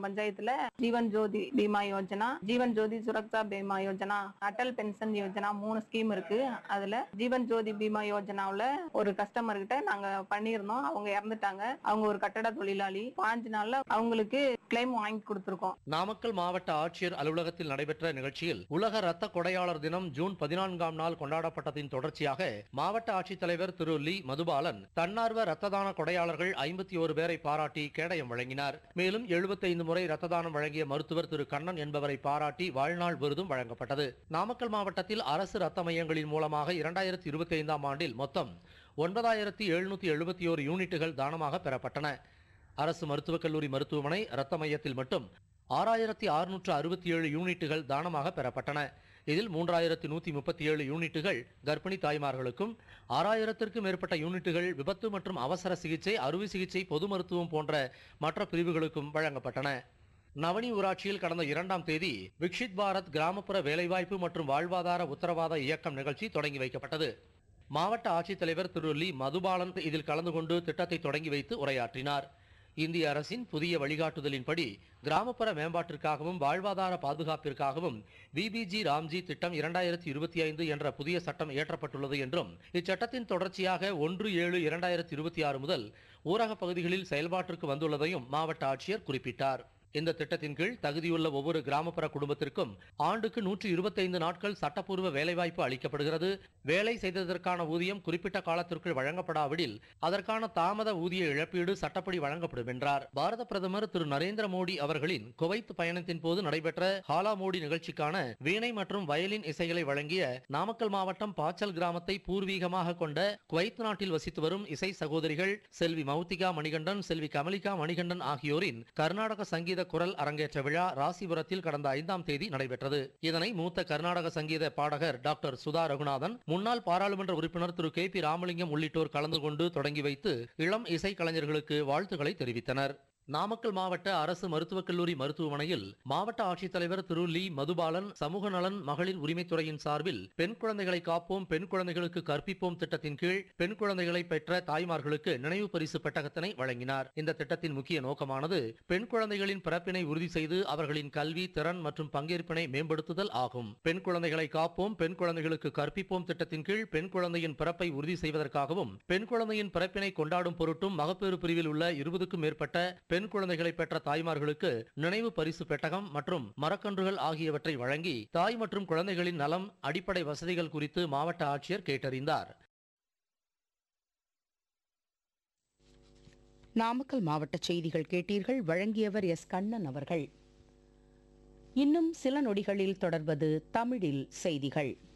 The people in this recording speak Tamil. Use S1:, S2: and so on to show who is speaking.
S1: பஞ்சாயத்துல ஜீவன் ஜோதி பீமா யோஜனா ஜீவன் ஜோதி சுரக்ஷா பீமா யோஜனா அடல் பென்ஷன் யோஜனா மூணு ஸ்கீம் இருக்கு அதுல ஜீவன் ஜோதி பீமா யோஜனாவுல ஒரு கஸ்டமர் கிட்ட நாங்க பண்ணியிருந்தோம் அவங்க இறந்துட்டாங்க அவங்க ஒரு கட்டட தொழிலாளி பாஞ்சு நாள்ல அவங்களுக்கு கிளைம் வாங்கி கொடுத்துருக்கோம்
S2: நாமக்கல் மாவட்ட ஆட்சியர் அலுவலகத்தில் நடைபெற்ற நிகழ்ச்சியில் உலக ரத்த கொடையாளர் தினம் ஜூன் பதினான்காம் நாள் கொண்டாடப்பட்டதின் தொடர்ச்சியாக மாவட்ட ஆட்சித்தலைவர் திரு லீ மதுபாலன் தன்னார்வ ரத்த தான கொடையாளர்கள் ஐம்பத்தி ஒரு பேரை பாராட்டி கேடயம் வழங்கினார் மேலும் 75 முறை ரத்த தானம் வழங்கிய மருத்துவர் திரு கண்ணன் என்பவரை பாராட்டி வாழ்நாள் விருதும் வழங்கப்பட்டது நாமக்கல் மாவட்டத்தில் அரசு ரத்த மையங்களின் மூலமாக இரண்டாயிரத்தி இருபத்தி ஐந்தாம் ஆண்டில் மொத்தம் ஒன்பதாயிரத்தி எழுநூத்தி எழுபத்தி ஓரு யூனிட்டுகள் தானமாக பெறப்பட்டன அரசு மருத்துவக் கல்லூரி மருத்துவமனை ரத்த மையத்தில் மட்டும் ஆறாயிரத்தி அறுநூற்று அறுபத்தி ஏழு யூனிட்டுகள் தானமாக பெறப்பட்டன இதில் மூன்றாயிரத்தி நூத்தி முப்பத்தி ஏழு யூனிட்டுகள் கர்ப்பிணி தாய்மார்களுக்கும் ஆறாயிரத்திற்கும் மேற்பட்ட யூனிட்டுகள் விபத்து மற்றும் அவசர சிகிச்சை அறுவை சிகிச்சை பொது மருத்துவம் போன்ற மற்ற பிரிவுகளுக்கும் வழங்கப்பட்டன நவனி ஊராட்சியில் கடந்த இரண்டாம் தேதி விக்ஷித் பாரத் கிராமப்புற வேலைவாய்ப்பு மற்றும் வாழ்வாதார உத்தரவாத இயக்கம் நிகழ்ச்சி தொடங்கி வைக்கப்பட்டது மாவட்ட ஆட்சித்தலைவர் திரு லீ மதுபாலன் இதில் கலந்து கொண்டு திட்டத்தை தொடங்கி வைத்து உரையாற்றினார் இந்திய அரசின் புதிய வழிகாட்டுதலின்படி கிராமப்புற மேம்பாட்டிற்காகவும் வாழ்வாதார பாதுகாப்பிற்காகவும் விபிஜி ராம்ஜி திட்டம் இரண்டாயிரத்தி இருபத்தி ஐந்து என்ற புதிய சட்டம் இயற்றப்பட்டுள்ளது என்றும் இச்சட்டத்தின் தொடர்ச்சியாக ஒன்று ஏழு இரண்டாயிரத்தி இருபத்தி ஆறு முதல் ஊரகப் பகுதிகளில் செயல்பாட்டிற்கு வந்துள்ளதையும் மாவட்ட ஆட்சியர் குறிப்பிட்டார் இந்த திட்டத்தின் கீழ் தகுதியுள்ள ஒவ்வொரு கிராமப்புற குடும்பத்திற்கும் ஆண்டுக்கு நூற்று இருபத்தைந்து நாட்கள் சட்டப்பூர்வ வேலைவாய்ப்பு அளிக்கப்படுகிறது வேலை செய்ததற்கான ஊதியம் குறிப்பிட்ட காலத்திற்குள் வழங்கப்படாவிடில் அதற்கான தாமத ஊதிய இழப்பீடு சட்டப்படி வழங்கப்படும் என்றார் பாரத பிரதமர் திரு நரேந்திர மோடி அவர்களின் குவைத் பயணத்தின் போது நடைபெற்ற ஹாலா மோடி நிகழ்ச்சிக்கான வீணை மற்றும் வயலின் இசைகளை வழங்கிய நாமக்கல் மாவட்டம் பாச்சல் கிராமத்தை பூர்வீகமாக கொண்ட குவைத் நாட்டில் வசித்து வரும் இசை சகோதரிகள் செல்வி மௌத்திகா மணிகண்டன் செல்வி கமலிகா மணிகண்டன் ஆகியோரின் கர்நாடக சங்கீத குரல் அரங்கேற்ற விழா ராசிபுரத்தில் கடந்த ஐந்தாம் தேதி நடைபெற்றது இதனை மூத்த கர்நாடக சங்கீத பாடகர் டாக்டர் சுதா ரகுநாதன் முன்னாள் பாராளுமன்ற உறுப்பினர் திரு கே பி ராமலிங்கம் உள்ளிட்டோர் கலந்து கொண்டு தொடங்கி வைத்து இளம் இசை கலைஞர்களுக்கு வாழ்த்துக்களை தெரிவித்தனர் நாமக்கல் மாவட்ட அரசு மருத்துவக் கல்லூரி மருத்துவமனையில் மாவட்ட ஆட்சித்தலைவர் திரு லீ மதுபாலன் சமூக நலன் மகளிர் உரிமைத்துறையின் சார்பில் பெண் குழந்தைகளை காப்போம் பெண் குழந்தைகளுக்கு கற்பிப்போம் திட்டத்தின் கீழ் பெண் குழந்தைகளை பெற்ற தாய்மார்களுக்கு நினைவு பரிசு பெட்டகத்தினை வழங்கினார் இந்த திட்டத்தின் முக்கிய நோக்கமானது பெண் குழந்தைகளின் பிறப்பினை உறுதி செய்து அவர்களின் கல்வி திறன் மற்றும் பங்கேற்பினை மேம்படுத்துதல் ஆகும் பெண் குழந்தைகளை காப்போம் பெண் குழந்தைகளுக்கு கற்பிப்போம் திட்டத்தின் கீழ் பெண் குழந்தையின் பிறப்பை உறுதி செய்வதற்காகவும் பெண் குழந்தையின் பிறப்பினை கொண்டாடும் பொருட்டும் மகப்பேறு பிரிவில் உள்ள இருபதுக்கும் மேற்பட்ட பெண் குழந்தைகளை பெற்ற தாய்மார்களுக்கு நினைவு பரிசு பெட்டகம் மற்றும் மரக்கன்றுகள் ஆகியவற்றை வழங்கி தாய் மற்றும் குழந்தைகளின் நலம் அடிப்படை வசதிகள் குறித்து மாவட்ட ஆட்சியர் கேட்டறிந்தார்
S3: நாமக்கல் மாவட்ட செய்திகள் கேட்டீர்கள் வழங்கியவர் எஸ் கண்ணன் அவர்கள் இன்னும் சில நொடிகளில் தொடர்வது தமிழில் செய்திகள்